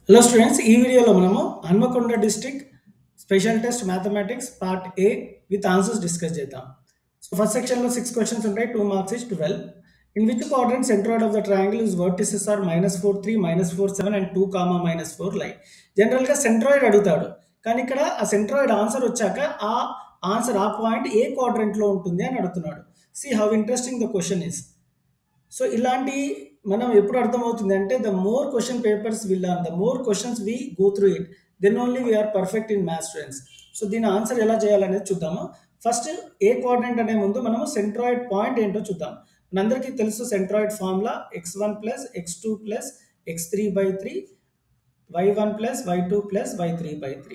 Hello students ఈ వీడియోలో మనము Hanamkonda district special test mathematics part A with answers discuss చేద్దాం సో ఫస్ట్ సెక్షన్లో సిక్స్ క్వశ్చన్స్ ఉంటాయి two marks is twelve in which quadrant centroid of the triangle is vertices are minus four three minus four seven and two comma minus four line జనరల్గా centroid అడుగుతాడు కానీ ఇక్కడ ఆ centroid answer వచ్చాక ఆ answer ఆ point ఏ క్వాడ్రెంట్లో ఉంటుంది అని అడుగుతున్నాడు see how interesting the question is so ఇలాంటి మనం ఎప్పుడు అర్థమవుతుంది అంటే the more question papers will learn the more questions we go through it then only we're perfect in maths students so దీని ఆన్సర్ ఎలా చేయాలనేది చూద్దాము ఫస్ట్ ఏ క్వాడ్రెంట్ అనే ముందు మనము సెంట్రాయిడ్ పాయింట్ ఏంటో చూద్దాం మనందరికీ తెలుసు centroid formula x one plus x two plus x three by three y one plus y two plus y three by three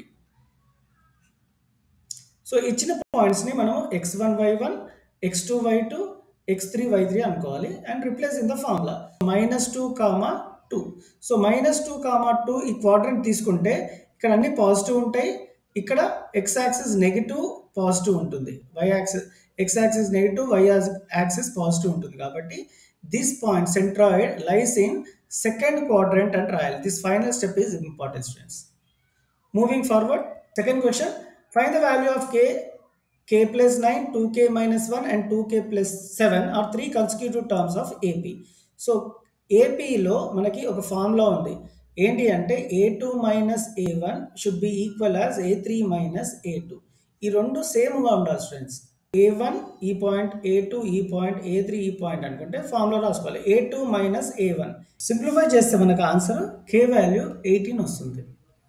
so ఇచ్చిన పాయింట్స్ని మనం x one y one x two y two x three y three అనుకోవాలి and replace in the formula minus two comma two so minus two comma two ఈ quadrant తీసుకుంటే ఇక్కడ అన్ని positive ఉంటాయి ఇక్కడ ఎక్స్ యాక్సిస్ నెగిటివ్ పాజిటివ్ ఉంటుంది why axis x axis negative y axis positive ఉంటుంది కాబట్టి this point centroid lies in second quadrant and రాయాలి this final step is important students Moving forward, second question. Find the value of k, k plus 9, 2k minus 1 and 2k plus 7 are three consecutive terms of AP. So ఏపీలో మనకి ఒక formula ఉంది ఏంటి అంటే a two minus a one should be equal as a three minus a two ఈ రెండు సేమ్గా ఉండాలి స్టూడెంట్స్ ఏ వన్ ఈ పాయింట్ ఏ టూ ఈ పాయింట్ ఏ త్రీ ఈ పాయింట్ అనుకుంటే ఫార్ములా రాసుకోవాలి a two minus a one simplify చేస్తే మనకు ఆన్సర్ కే వాల్యూ ఎయిటీన్ వస్తుంది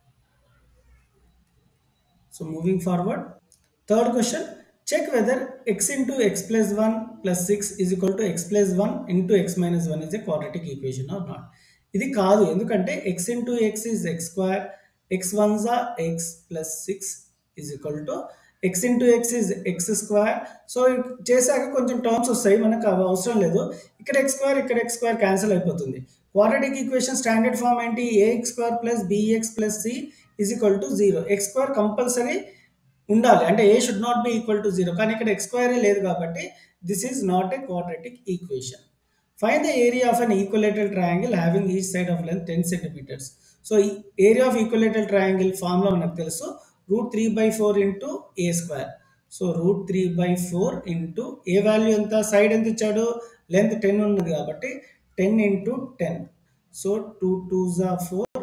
So moving forward, third question, check whether x into x plus 1 plus 6 is equal to x plus 1 into x minus 1 is a quadratic equation or not. ఇది కాదు ఎందుకంటే x into x is x square, x ones are x plus 6 is equal to x into x is x square. So చేశాక కొంచెం terms వస్తాయి మనకు అవి అవసరం లేదు ఇక్కడ ఎక్స్ స్క్వేర్ ఇక్కడ ఎక్స్ స్క్వేర్ క్యాన్సిల్ అయిపోతుంది క్వాడ్రటిక్ ఈక్వేషన్ స్టాండర్డ్ ఫామ్ ఏంటి ax square plus bx plus c is equal to zero x square compulsory ఉండాలి అంటే a should not be equal to zero కానీ ఇక్కడ ఎక్స్ స్క్వేరే లేదు కాబట్టి this is not a quadratic equation fine the area of an equilateral triangle having each side of length ten centimetres so area of equilateral triangle formula మనకు తెలుసు root three by four into a square so root three by four into a value ఎంత side ఎంత ఇచ్చాడు length ten ఉన్నది కాబట్టి ten into ten so two two జా four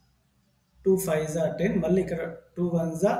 two five జా ten మళ్ళీ ఇక్కడ టూ వన్ జా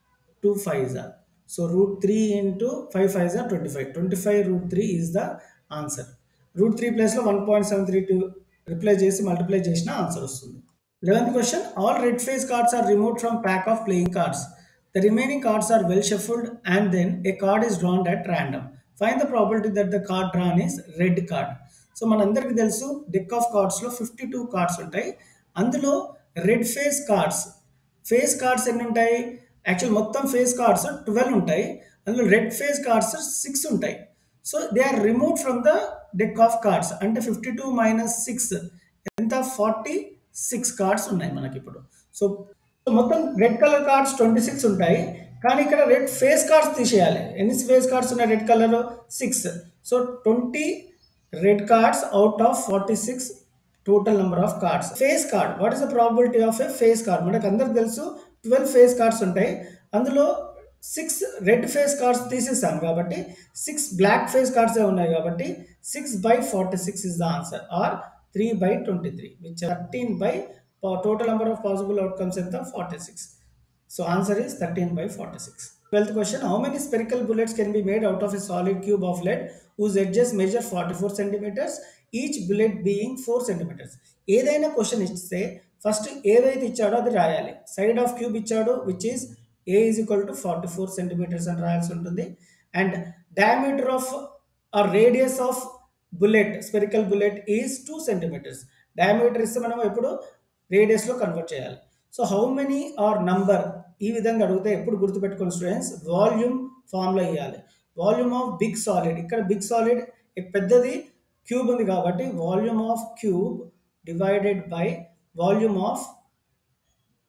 టూ ఫైవ్ జా so root three into five five జా twenty five twenty five root three is the answer root three ప్లేస్లో one point seven three two reply చేసి multiply చేసిన answer వస్తుంది eleventh question all red face cards are remove from pack of playing cards the remaining cards are well shuffled and then a card is drawn at random fine the probability that the card drawn is red card so మనందరికీ తెలుసు deck of కార్డ్స్లో fifty two cards ఉంటాయి అందులో red face cards face cards ఎన్ని ఉంటాయి actual మొత్తం face cards twelve ఉంటాయి అందులో రెడ్ ఫేస్ కార్డ్స్ సిక్స్ ఉంటాయి so they are remove from the deck of cards అంటే ఫిఫ్టీ టూ మైనస్ సిక్స్ ఎంత ఫార్టీ సిక్స్ కార్డ్స్ ఉన్నాయి మనకి ఇప్పుడు సో మొత్తం red colour cards twenty six ఉంటాయి కానీ ఇక్కడ రెడ్ ఫేస్ కార్డ్స్ తీసేయాలి ఎన్ని ఫేస్ కార్డ్స్ ఉన్నాయి red colour six so twenty red cards out of forty six total number of cards face card what is the probability of a face card మనకు అందరికి తెలుసు twelve face cards ఉంటాయి అందులో six red face cards తీసేసాం కాబట్టి six black face కార్డ్సే ఉన్నాయి కాబట్టి six by forty six is the answer or three by twenty three which thirteen by total number of possible outcomes ఎంత forty six so answer is thirteen by forty six twelfth question how many spherical bullets can be made out of a solid cube of lead whose edges measure forty four centimetres each bullet being four centimetres ఏదైనా question ఇస్తే first ఏదైతే ఇచ్చాడో అది రాయాలి side of cube ఇచ్చాడు which is a is equal to forty four centimetres అని రాయాల్సి ఉంటుంది and diameter of or radius of bullet spherical bullet is two centimetres diameter ఇస్తే మనం ఎప్పుడు రేడియస్లో కన్వర్ట్ చేయాలి so how many are number ఈ విధంగా అడిగితే ఎప్పుడు గుర్తుపెట్టుకోండి స్టూడెంట్స్ వాల్యూమ్ ఫామ్లో ఇవ్వాలి వాల్యూమ్ ఆఫ్ బిగ్ సాలిడ్ ఇక్కడ బిగ్ సాలిడ్ పెద్దది క్యూబ్ ఉంది కాబట్టి volume of cube divided by volume of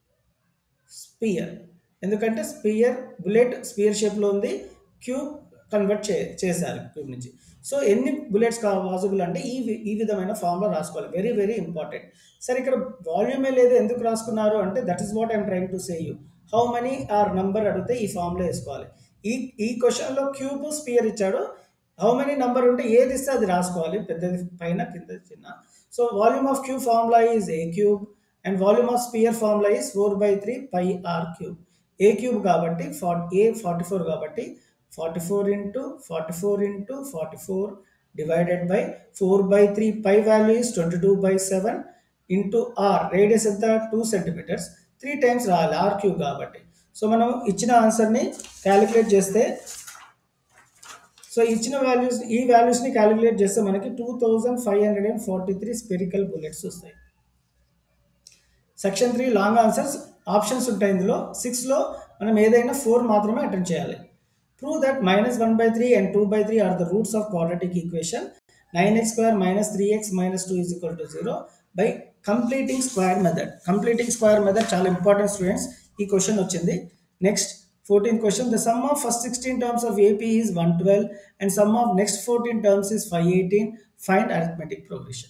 sphere ఎందుకంటే స్పియర్ బుల్లెట్ స్పియర్ షేప్లో ఉంది క్యూబ్ కన్వర్ట్ చే చేశారు క్యూబ్ నుంచి సో ఎన్ని బుల్లెట్స్ కా పాసిబుల్ అంటే ఈ వి- ఈ విధమైన ఫామ్లో రాసుకోవాలి వెరీ వెరీ ఇంపార్టెంట్ సరే ఇక్కడ వాల్యూమే లేదు ఎందుకు రాసుకున్నారు అంటే that is what I'm trying to say you how many are number అడిగితే ఈ ఫామ్లో వేసుకోవాలి ఈ ఈ క్వశ్చన్లో క్యూబ్ స్పియర్ ఇచ్చాడు హౌ మెనీ నంబర్ ఉంటే ఏది ఇస్తే అది రాసుకోవాలి పెద్దది పైన కింద చిన్న so volume of cube formula is a cube and volume of sphere formula is four by three pi r cube a cube కాబట్టి ఫార్ ఏ ఫార్టీ ఫోర్ కాబట్టి forty four into forty four into forty four divided by four by three pi value is twenty two by seven into r radius ఎంత two centimetres three times రావాలి r cube కాబట్టి so మనం ఇచ్చిన ఆన్సర్ని calculate చేస్తే so ఇచ్చిన values ఈ వాల్యూస్ని క్యాలిక్యులేట్ చేస్తే మనకి two thousand five hundred and forty three spherical bullets వస్తాయి section three long answers options ఉంటాయి ఇందులో సిక్స్లో మనం ఏదైనా ఫోర్ మాత్రమే అటెండ్ చేయాలి prove that minus one by three and two by three are the roots of quadratic equation nine x square minus three x minus two is equal to zero by completing square method completing square method చాలా important students ఈ question వచ్చింది next fourteen question the sum of first sixteen terms of AP is one twelve and sum of next fourteen terms is five eighteen find arithmetic progression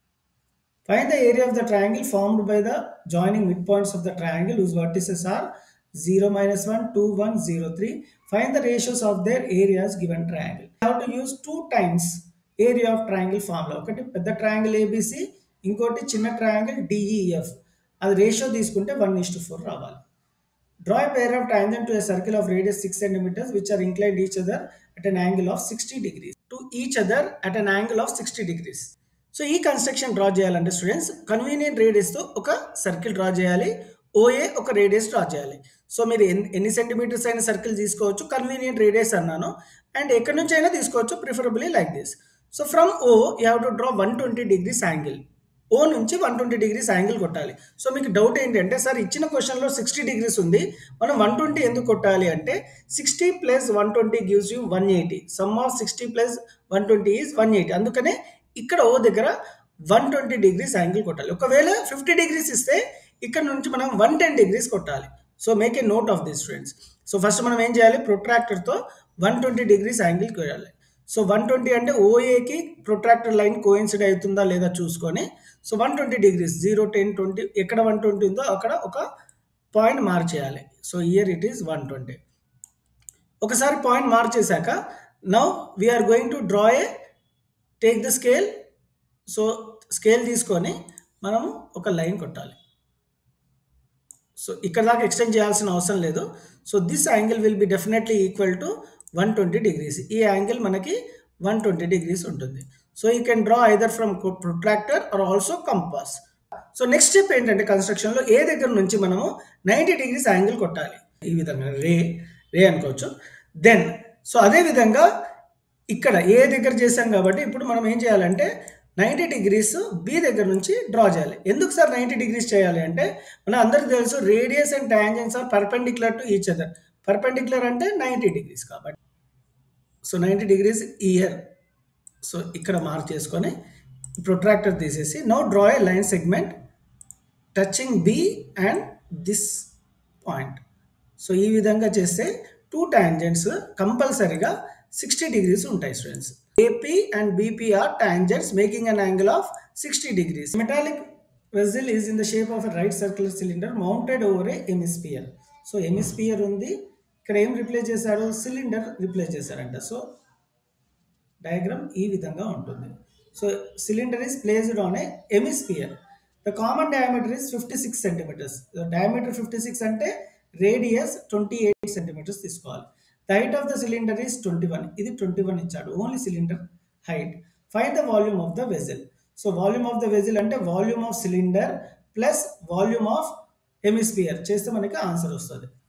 Find the area of the triangle formed by the joining midpoints of the triangle whose vertices are 0, minus 1, 2, 1, 0, 3. Find the ratios of their areas given triangle. You have to use two times area of triangle formula. ఒకటి పెద్ద triangle ABC ఇంకోటి చిన్న triangle DEF అది ratio తీసుకుంటే one is to four రావాలి Draw a pair of tangent to a circle of radius 6 centimeters which are inclined each other at an angle of 60 degrees. To each other at an angle of 60 degrees. So ఈ construction draw చేయాలంటే students convenient రేడియస్తో ఒక circle draw చేయాలి OA ఒక radius draw చేయాలి so మీరు ఎన్ని ఎన్ని సెంటీమీటర్స్ అయిన సర్కిల్ తీసుకోవచ్చు కన్వీనియంట్ రేడియస్ అన్నాను అండ్ ఎక్కడి నుంచి అయినా తీసుకోవచ్చు preferably like this so from O you have to draw one twenty degrees angle O నుంచి వన్ ట్వంటీ డిగ్రీస్ యాంగిల్ కొట్టాలి సో మీకు డౌట్ ఏంటంటే సార్ ఇచ్చిన క్వశ్చన్లో సిక్స్టీ డిగ్రీస్ ఉంది మనం వన్ ట్వంటీ ఎందుకు కొట్టాలి అంటే sixty plus one twenty gives you one eighty sum of sixty plus one twenty is one eighty అందుకనే ఇక్కడ ఓ దగ్గర వన్ ట్వంటీ డిగ్రీస్ యాంగిల్ కొట్టాలి ఒకవేళ ఫిఫ్టీ డిగ్రీస్ ఇస్తే ఇక్కడ నుంచి మనం వన్ టెన్ డిగ్రీస్ కొట్టాలి so make a note of this students so first మనం ఏం చేయాలి ప్రొట్రాక్టర్తో వన్ ట్వంటీ డిగ్రీస్ యాంగిల్ కొయ్యాలి సో వన్ ట్వంటీ అంటే ఓఏకి ప్రొట్రాక్టర్ లైన్ కోయిన్సిడ్ అవుతుందా లేదా చూసుకొని so one twenty degrees zero ten twenty ఎక్కడ వన్ ట్వంటీ ఉందో అక్కడ ఒక పాయింట్ మార్చేయాలి so here it is one twenty ఒకసారి పాయింట్ మార్చేశాక now we are going to draw a take the scale so scale తీసుకొని మనము ఒక లైన్ కొట్టాలి సో ఇక్కడ దాకా ఎక్స్టెండ్ చేయాల్సిన అవసరం లేదు so this angle will be definitely equal to one twenty degrees ఈ యాంగిల్ మనకి వన్ ట్వంటీ డిగ్రీస్ ఉంటుంది so you can draw either from protractor or also compass so next step ఏంటంటే కన్స్ట్రక్షన్లో ఏ దగ్గర నుంచి మనము నైంటీ డిగ్రీస్ యాంగిల్ కొట్టాలి ఈ విధంగా రే రే అనుకోవచ్చు దెన్ సో అదే విధంగా ఇక్కడ ఏ దగ్గర చేసాం కాబట్టి ఇప్పుడు మనం ఏం చేయాలంటే నైంటీ డిగ్రీస్ బి దగ్గర నుంచి డ్రా చేయాలి ఎందుకు సార్ నైంటీ డిగ్రీస్ చేయాలి అంటే మన అందరికి తెలుసు radius and tangents are perpendicular to each other perpendicular అంటే నైంటీ డిగ్రీస్ కాబట్టి so ninety degrees here so ఇక్కడ మార్క్ చేసుకొని ప్రొట్రాక్టర్ తీసేసి now draw a line segment touching B and this point so ఈ విధంగా చేస్తే టూ టాంజెంట్స్ కంపల్సరీగా sixty degrees ఉంటాయి students AP and BP are tangents making an angle of sixty degrees metallic vessel is in the shape of right circular cylinder mounted over a hemisphere so hemisphere ఉంది ఇక్కడ ఏం replace చేశారు cylinder replace చేశారంట so diagram ఈ విధంగా ఉంటుంది so cylinder is placed on a hemisphere the common diameter is fifty six centimetres diameter fifty six అంటే radius twenty eight centimetres తీసుకోవాలి the height of the cylinder is twenty one ఇది twenty one ఇచ్చాడు only cylinder height five the volume of the vessel so volume of the vessel అంటే volume of cylinder plus volume of hemisphere చేస్తే మనకి answer వస్తుంది